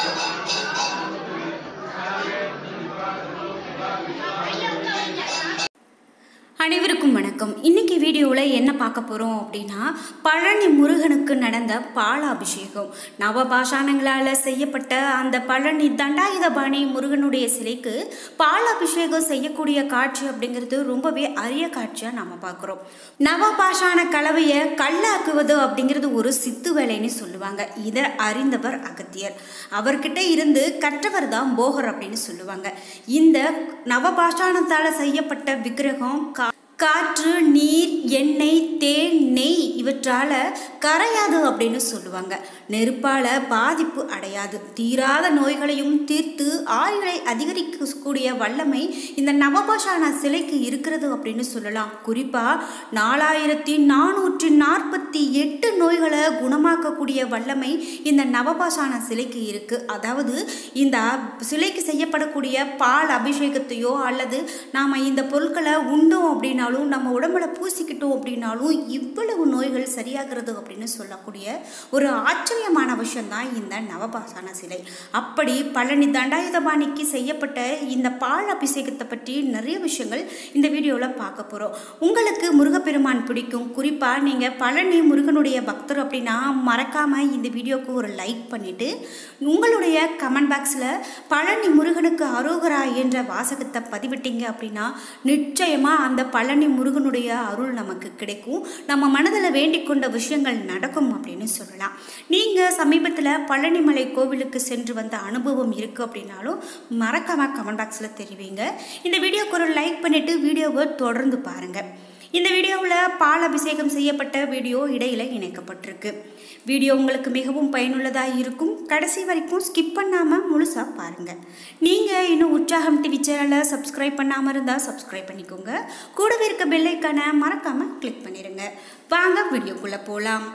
அனைவருக்கும் வணக்கம் இன்னைக்கு வீடியோவில் என்ன பார்க்க போகிறோம் அப்படின்னா பழனி முருகனுக்கு நடந்த பாலாபிஷேகம் நவபாஷாணங்களால் செய்யப்பட்ட அந்த பழனி தண்டாயுதபாணி முருகனுடைய சிலைக்கு பாலாபிஷேகம் செய்யக்கூடிய காட்சி அப்படிங்கிறது ரொம்பவே அரிய காட்சியாக நம்ம பார்க்குறோம் நவபாஷாண கலவையை கல்லாக்குவது அப்படிங்கிறது ஒரு சித்து வேலைன்னு சொல்லுவாங்க இதை அறிந்தவர் அகத்தியர் அவர்கிட்ட இருந்து கற்றவர் தான் போகர் அப்படின்னு சொல்லுவாங்க இந்த நவபாஷாணத்தால் செய்யப்பட்ட விக்கிரகம் கா காற்று நீர் எண்ணெய் தேன் நெய் இவற்றால் கரையாது அப்படின்னு சொல்லுவாங்க நெருப்பால் பாதிப்பு அடையாது தீராத நோய்களையும் தீர்த்து ஆயுளை அதிகரிக்கக்கூடிய வல்லமை இந்த நவபாஷான சிலைக்கு இருக்கிறது அப்படின்னு சொல்லலாம் குறிப்பாக நாலாயிரத்தி நானூற்றி நாற்பத்தி எட்டு நோய்களை குணமாக்கக்கூடிய வல்லமை இந்த நவபாஷான சிலைக்கு இருக்குது அதாவது இந்த சிலைக்கு செய்யப்படக்கூடிய பால் அபிஷேகத்தையோ அல்லது நாம் இந்த பொருட்களை உண்டோம் அப்படின்னாலும் நம்ம உடம்புல பூசிக்கிட்டோம் அப்படின்னாலும் இவ்வளவு நோய்கள் சரியாகிறது அப்படின்னு சொல்லக்கூடிய ஒரு ஆச்சரியமான விஷயம்தான் இந்த நவபாசான சிலை அப்படி பழனி தண்டாயுதபாணிக்கு செய்யப்பட்ட இந்த பால் அபிஷேகத்தை பற்றி நிறைய விஷயங்கள் இந்த வீடியோவில் பார்க்க போகிறோம் உங்களுக்கு முருகப்பெருமான் பிடிக்கும் குறிப்பாக நீங்கள் பழனி முருகனுடைய பக்தர் அப்படின்னா மறக்காமல் இந்த வீடியோவுக்கு ஒரு லைக் பண்ணிவிட்டு உங்களுடைய கமெண்ட் பாக்ஸில் பழனி முருகனுக்கு அரோகரா என்ற வாசகத்தை பதிவிட்டீங்க அப்படின்னா நிச்சயமாக அந்த பழனி முருகனுடைய அருள் நமக்கு கிடைக்கும் நம்ம மனதில் வேண்டிக் கொண்ட விஷயங்கள் நடக்கும் அப்படின்னு சொல்லலாம் நீங்கள் சமீபத்தில் பழனிமலை கோவிலுக்கு சென்று வந்த அனுபவம் இருக்குது அப்படின்னாலும் மறக்காம கமெண்ட் பாக்ஸில் தெரிவிங்க இந்த வீடியோக்கு ஒரு லைக் பண்ணிவிட்டு வீடியோவை தொடர்ந்து பாருங்கள் இந்த வீடியோவில் பால் அபிஷேகம் செய்யப்பட்ட வீடியோ இடையில இணைக்கப்பட்டிருக்கு வீடியோ உங்களுக்கு மிகவும் பயனுள்ளதாக இருக்கும் கடைசி வரைக்கும் ஸ்கிப் பண்ணாமல் முழுசாக பாருங்கள் நீங்கள் இன்னும் உற்சாகம் டிவி சேனலை சப்ஸ்கிரைப் பண்ணாமல் இருந்தால் சப்ஸ்கிரைப் பண்ணிக்கோங்க கூடவே இருக்க பெல்லைக்கான மறக்காமல் கிளிக் பண்ணிடுங்க வாங்க வீடியோக்குள்ளே போகலாம்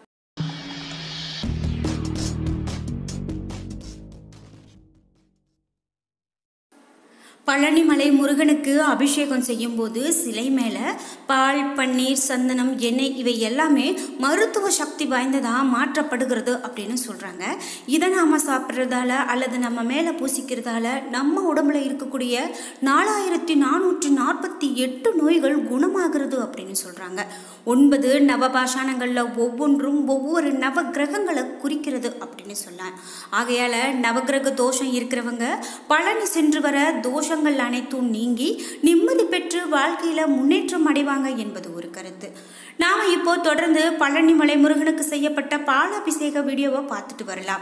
பழனிமலை முருகனுக்கு அபிஷேகம் செய்யும்போது சிலை மேலே பால் பன்னீர் சந்தனம் எண்ணெய் இவை எல்லாமே மருத்துவ சக்தி வாய்ந்ததாக மாற்றப்படுகிறது அப்படின்னு சொல்கிறாங்க இதை நாம் சாப்பிட்றதால அல்லது நம்ம மேலே பூசிக்கிறதால நம்ம உடம்புல இருக்கக்கூடிய நாலாயிரத்தி நானூற்றி நாற்பத்தி எட்டு நோய்கள் குணமாகிறது அப்படின்னு சொல்கிறாங்க ஒன்பது நவபாஷாணங்களில் ஒவ்வொன்றும் ஒவ்வொரு நவ கிரகங்களை குறிக்கிறது அப்படின்னு சொல்லலாம் ஆகையால் நவகிரக தோஷம் இருக்கிறவங்க பழனி சென்று வர தோஷ தோஷங்கள் அனைத்தும் நீங்கி நிம்மதி பெற்று வாழ்க்கையில் முன்னேற்றம் அடைவாங்க என்பது ஒரு கருத்து நாம் இப்போ தொடர்ந்து பழனிமலை முருகனுக்கு செய்யப்பட்ட பாலாபிஷேக வீடியோவை பார்த்துட்டு வரலாம்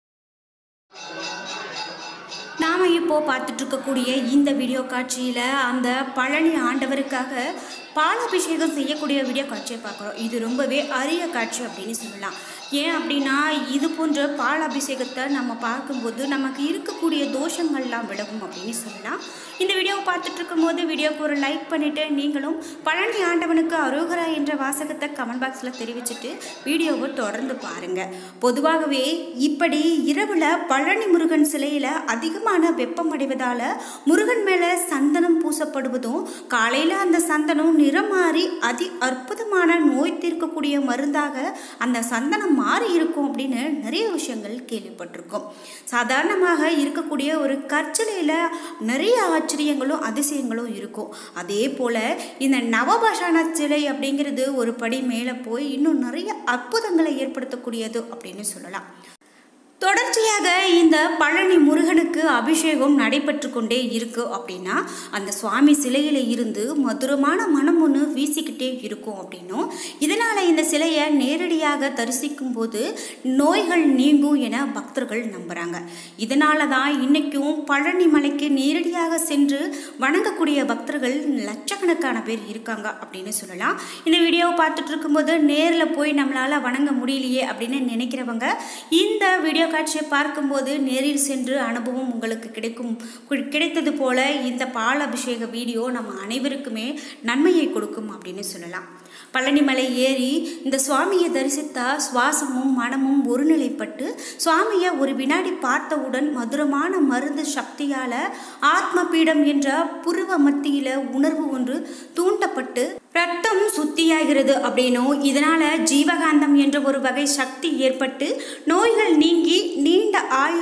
நாம் இப்போ பார்த்துட்டு இருக்கக்கூடிய இந்த வீடியோ காட்சியில் அந்த பழனி ஆண்டவருக்காக பாலாபிஷேகம் செய்யக்கூடிய வீடியோ காட்சியை பார்க்குறோம் இது ரொம்பவே அரிய காட்சி அப்படின்னு சொல்லலாம் ஏன் அப்படின்னா இது போன்ற பால் அபிஷேகத்தை நம்ம பார்க்கும்போது நமக்கு இருக்கக்கூடிய தோஷங்கள்லாம் விலகும் அப்படின்னு சொல்லலாம் இந்த வீடியோவை பார்த்துட்டு இருக்கும்போது வீடியோவுக்கு ஒரு லைக் பண்ணிவிட்டு நீங்களும் பழனி ஆண்டவனுக்கு அரோகரா என்ற வாசகத்தை கமெண்ட் பாக்ஸில் தெரிவிச்சுட்டு வீடியோவை தொடர்ந்து பாருங்கள் பொதுவாகவே இப்படி இரவில் பழனி முருகன் சிலையில் அதிகமான வெப்பம் அடைவதால் முருகன் மேலே சந்தனம் பூசப்படுவதும் காலையில் அந்த சந்தனம் நிறம் மாறி அதி அற்புதமான நோய் தீர்க்கக்கூடிய மருந்தாக அந்த சந்தனம் மாறி இருக்கும் அப்படின்னு நிறைய விஷயங்கள் கேள்விப்பட்டிருக்கோம் சாதாரணமாக இருக்கக்கூடிய ஒரு கற்சிலையில் நிறைய ஆச்சரியங்களும் அதிசயங்களும் இருக்கும் அதே போல் இந்த நவபாஷான சிலை அப்படிங்கிறது ஒரு படி மேலே போய் இன்னும் நிறைய அற்புதங்களை ஏற்படுத்தக்கூடியது அப்படின்னு சொல்லலாம் தொடர்ச்சியாக இந்த பழனி முருகனுக்கு அபிஷேகம் நடைபெற்று கொண்டே இருக்கு அப்படின்னா அந்த சுவாமி சிலையில் இருந்து மதுரமான மனம் ஒன்று வீசிக்கிட்டே இருக்கும் அப்படின்னும் இதனால் இந்த சிலையை நேரடியாக தரிசிக்கும் போது நோய்கள் நீங்கும் என பக்தர்கள் நம்புகிறாங்க இதனால தான் இன்றைக்கும் பழனி மலைக்கு நேரடியாக சென்று வணங்கக்கூடிய பக்தர்கள் லட்சக்கணக்கான பேர் இருக்காங்க அப்படின்னு சொல்லலாம் இந்த வீடியோவை பார்த்துட்டு இருக்கும்போது நேரில் போய் நம்மளால் வணங்க முடியலையே அப்படின்னு நினைக்கிறவங்க இந்த வீடியோ காட்சியை பார்க்கும்போது நேரில் சென்று அனுபவம் உங்களுக்கு கிடைக்கும் கிடைத்தது போல இந்த பால் அபிஷேக வீடியோ நம்ம அனைவருக்குமே நன்மையை கொடுக்கும் அப்படின்னு சொல்லலாம் பழனிமலை ஏறி இந்த சுவாமியை தரிசித்தா சுவாசமும் மனமும் ஒருநிலைப்பட்டு சுவாமியை ஒரு வினாடி பார்த்தவுடன் மதுரமான மருந்து சக்தியால் ஆத்ம பீடம் என்ற புருவ மத்தியில் உணர்வு ஒன்று தூண்டப்பட்டு ரத்தம் சுத்தியாகிறது அப்படின்னும் இதனால ஜீவகாந்தம் என்ற ஒரு வகை சக்தி ஏற்பட்டு நோய்கள் நீங்கி நீண்ட ஆயுளோடு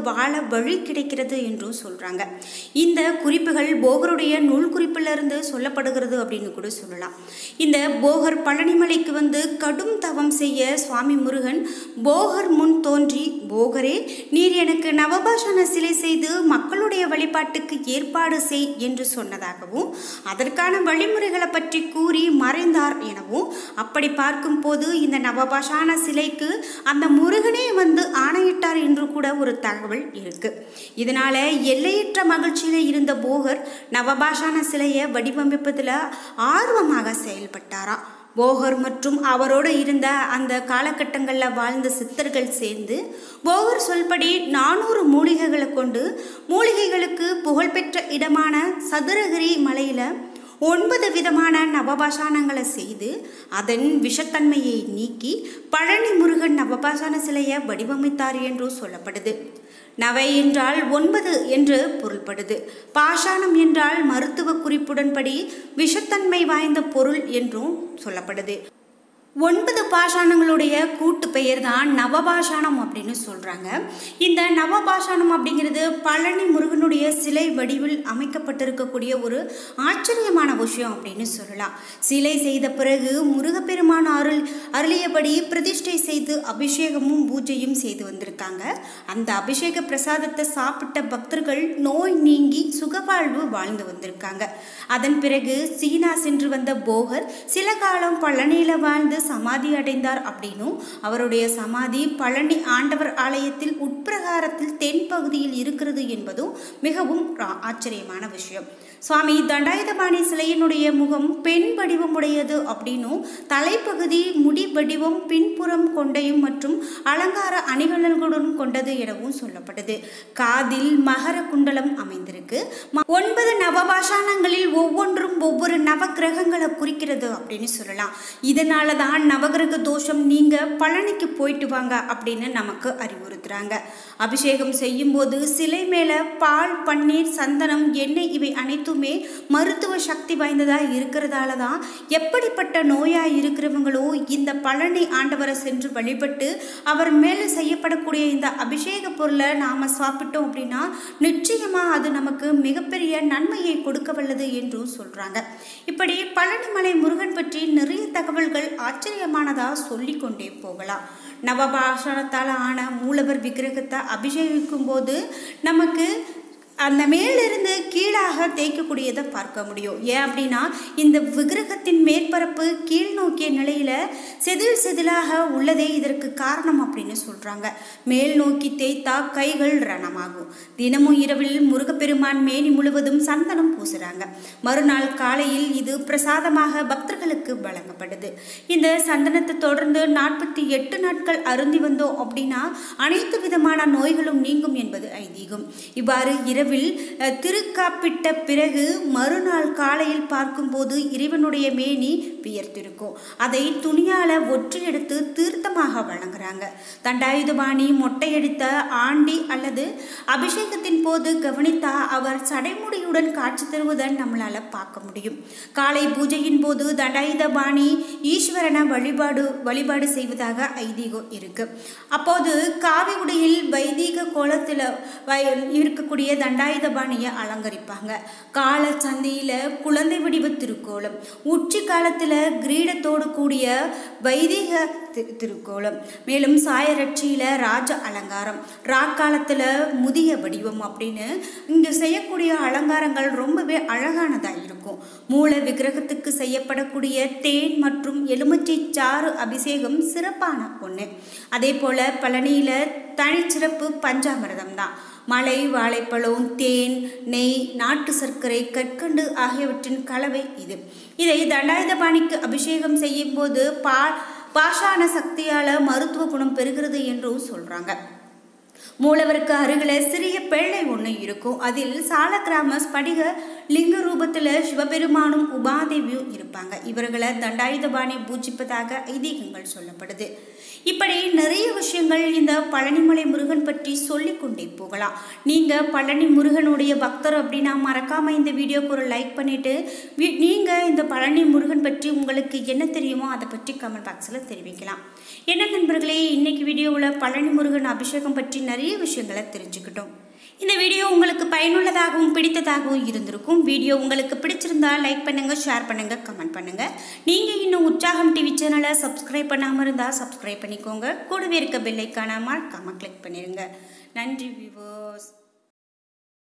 வாழ வழி கிடைக்கிறது என்றும் சொல்கிறாங்க இந்த குறிப்புகள் போகருடைய நூல் குறிப்பிலிருந்து சொல்லப்படுகிறது அப்படின்னு கூட சொல்லலாம் இந்த போகர் பழனிமலைக்கு வந்து கடும் தவம் செய்ய சுவாமி முருகன் போகர் முன் தோன்றி போகரே நீர் எனக்கு நவபாஷான சிலை செய்து மக்களுடைய வழிபாட்டுக்கு ஏற்பாடு செய் என்று சொன்னதாகவும் அதற்கான வழிமுறைகளை பற்றி கூறி மறைந்தார் எனவும் அப்படி பார்க்கும்போது இந்த நவபாஷான சிலைக்கு அந்த முருகனே வந்து ஆணையிட்டார் என்று கூட ஒரு தகவல் இருக்கு இதனால எல்லையற்ற மகிழ்ச்சியில் இருந்த போகர் நவபாஷான சிலையை வடிவமைப்பதில் ஆர்வமாக செயல்பட்டாராம் போகர் மற்றும் அவரோடு இருந்த அந்த காலகட்டங்களில் வாழ்ந்த சித்தர்கள் சேர்ந்து போகர் சொல்படி நானூறு மூலிகைகளை கொண்டு மூலிகைகளுக்கு புகழ்பெற்ற இடமான சதுரகிரி மலையில் ஒன்பது விதமான நவபாஷானங்களை செய்து அதன் விஷத்தன்மையை நீக்கி பழனி முருகன் நவபாஷான சிலையை வடிவமைத்தார் என்றும் சொல்லப்படுது நவை என்றால் ஒன்பது என்று பொருள்படுது பாஷாணம் என்றால் மருத்துவ குறிப்புடன்படி விஷத்தன்மை வாய்ந்த பொருள் என்றும் சொல்லப்படுது ஒன்பது பாஷாணங்களுடைய கூட்டு பெயர் தான் நவபாஷாணம் அப்படின்னு சொல்கிறாங்க இந்த நவபாஷாணம் அப்படிங்கிறது பழனி முருகனுடைய சிலை வடிவில் அமைக்கப்பட்டிருக்கக்கூடிய ஒரு ஆச்சரியமான விஷயம் அப்படின்னு சொல்லலாம் சிலை செய்த பிறகு முருகப்பெருமான் அருள் அருளியபடி பிரதிஷ்டை செய்து அபிஷேகமும் பூஜையும் செய்து வந்திருக்காங்க அந்த அபிஷேக பிரசாதத்தை சாப்பிட்ட பக்தர்கள் நோய் நீங்கி சுகவாழ்வு வாழ்ந்து வந்திருக்காங்க அதன் பிறகு சீனா சென்று வந்த போகர் சில காலம் பழனியில் வாழ்ந்து சமாதி அடைந்தார் அப்படின்னும் அவருடைய சமாதி பழனி ஆண்டவர் ஆலயத்தில் உட்பிரகாரத்தில் தென் பகுதியில் இருக்கிறது என்பதும் மிகவும் ஆச்சரியமான விஷயம் சுவாமி தண்டாயுதபாணி சிலையினுடைய முகம் பெண் வடிவம் உடையது அப்படின்னும் தலைப்பகுதி முடி வடிவம் பின்புறம் கொண்டையும் மற்றும் அலங்கார அணிகலன்களுடன் கொண்டது எனவும் சொல்லப்படுது காதில் மகர குண்டலம் அமைந்திருக்கு ஒன்பது நவபாஷானங்களில் ஒவ்வொன்றும் ஒவ்வொரு நவகிரகங்களை குறிக்கிறது அப்படின்னு சொல்லலாம் இதனால தான் நவகிரக தோஷம் நீங்க பழனிக்கு போயிட்டு வாங்க அப்படின்னு நமக்கு அறிவுறுத்துறாங்க அபிஷேகம் செய்யும்போது சிலை மேல பால் பன்னீர் சந்தனம் எண்ணெய் இவை அனைத்துமே மருத்துவ சக்தி வாய்ந்ததாக இருக்கிறதால தான் எப்படிப்பட்ட நோயாக இருக்கிறவங்களோ இந்த பழனி ஆண்டவரை சென்று வழிபட்டு அவர் மேலே செய்யப்படக்கூடிய இந்த அபிஷேக பொருளை நாம் சாப்பிட்டோம் அப்படின்னா நிச்சயமாக அது நமக்கு மிகப்பெரிய நன்மையை கொடுக்க வல்லது என்றும் சொல்கிறாங்க இப்படி பழனிமலை முருகன் பற்றி நிறைய தகவல்கள் ஆச்சரியமானதாக சொல்லிக்கொண்டே போகலாம் நவபாஷணத்தால் ஆன மூலவர் விக்கிரகத்தை அபிஷேகிக்கும் போது நமக்கு அந்த மேலிருந்து கீழாக தேய்க்கக்கூடியதை பார்க்க முடியும் ஏன் அப்படின்னா இந்த விக்கிரகத்தின் மேற்பரப்பு கீழ் நோக்கிய நிலையில் செதில் செதிலாக உள்ளதே இதற்கு காரணம் அப்படின்னு சொல்கிறாங்க மேல் நோக்கி தேய்த்தா கைகள் ரணமாகும் தினமும் இரவில் முருகப்பெருமான் மேனி முழுவதும் சந்தனம் பூசுகிறாங்க மறுநாள் காலையில் இது பிரசாதமாக பக்தர்களுக்கு வழங்கப்படுது இந்த சந்தனத்தை தொடர்ந்து நாற்பத்தி எட்டு நாட்கள் அருந்தி வந்தோம் அப்படின்னா அனைத்து விதமான நோய்களும் நீங்கும் என்பது ஐதீகம் இவ்வாறு இரவு இரவில் திருக்காப்பிட்ட பிறகு மறுநாள் காலையில் பார்க்கும்போது இறைவனுடைய மேனி வியர்த்திருக்கும் அதை துணியால ஒற்றி எடுத்து தீர்த்தமாக வழங்குறாங்க தண்டாயுதபாணி மொட்டையடித்த ஆண்டி அல்லது அபிஷேகத்தின் போது கவனித்தா அவர் சடைமுடியுடன் காட்சி தருவதை நம்மளால பார்க்க முடியும் காலை பூஜையின் போது தண்டாயுதபாணி ஈஸ்வரனை வழிபாடு வழிபாடு செய்வதாக ஐதீகம் இருக்கு அப்போது காவி உடையில் வைதீக கோலத்தில் இருக்கக்கூடிய தண்டாயுதபாணியை அலங்கரிப்பாங்க கால சந்தையில் குழந்தை வடிவ திருக்கோலம் உச்சி காலத்தில் கிரீடத்தோடு கூடிய வைதிக திரு திருக்கோலம் மேலும் சாயரட்சியில் ராஜ அலங்காரம் ராக்காலத்தில் முதிய வடிவம் அப்படின்னு இங்கே செய்யக்கூடிய அலங்காரங்கள் ரொம்பவே அழகானதாக இருக்கும் மூல விக்கிரகத்துக்கு செய்யப்படக்கூடிய தேன் மற்றும் எலுமிச்சை சாறு அபிஷேகம் சிறப்பான ஒன்று அதே போல் பழனியில் தனிச்சிறப்பு பஞ்சாமிரதம் தான் மலை வாழைப்பழம் தேன் நெய் நாட்டு சர்க்கரை கற்கண்டு ஆகியவற்றின் கலவை இது இதை தண்டாயுதபாணிக்கு அபிஷேகம் செய்யும் போது பா பாஷான சக்தியால் மருத்துவ குணம் பெறுகிறது என்றும் சொல்கிறாங்க மூலவருக்கு அருகில் சிறிய பிள்ளை ஒன்று இருக்கும் அதில் சாலக்கிராம ஸ்படிக லிங்க ரூபத்தில் சிவபெருமானும் உபாதேவியும் இருப்பாங்க இவர்களை தண்டாயுதபாணி பூஜிப்பதாக ஐதீகங்கள் சொல்லப்படுது இப்படி நிறைய விஷயங்கள் இந்த பழனிமலை முருகன் பற்றி சொல்லிக்கொண்டே போகலாம் நீங்கள் பழனி முருகனுடைய பக்தர் அப்படின்னா மறக்காமல் இந்த வீடியோக்கு ஒரு லைக் பண்ணிவிட்டு நீங்கள் இந்த பழனி முருகன் பற்றி உங்களுக்கு என்ன தெரியுமோ அதை பற்றி கமெண்ட் பாக்ஸில் தெரிவிக்கலாம் என்ன நண்பர்களே இன்னைக்கு வீடியோவில் பழனி முருகன் அபிஷேகம் பற்றி நிறைய விஷயங்களை தெரிஞ்சுக்கிட்டோம் இந்த வீடியோ உங்களுக்கு பயனுள்ளதாகவும் பிடித்ததாகவும் இருந்திருக்கும் வீடியோ உங்களுக்கு பிடிச்சிருந்தா லைக் பண்ணுங்க ஷேர் பண்ணுங்க கமெண்ட் பண்ணுங்க நீங்க இன்னும் உற்சாகம் டிவி சேனலை சப்ஸ்கிரைப் பண்ணாம இருந்தா சப்ஸ்கிரைப் பண்ணிக்கோங்க கூடவே இருக்க பெல்லைக்கான மறக்காம கிளிக் பண்ணிருங்க நன்றி வியூவர்ஸ்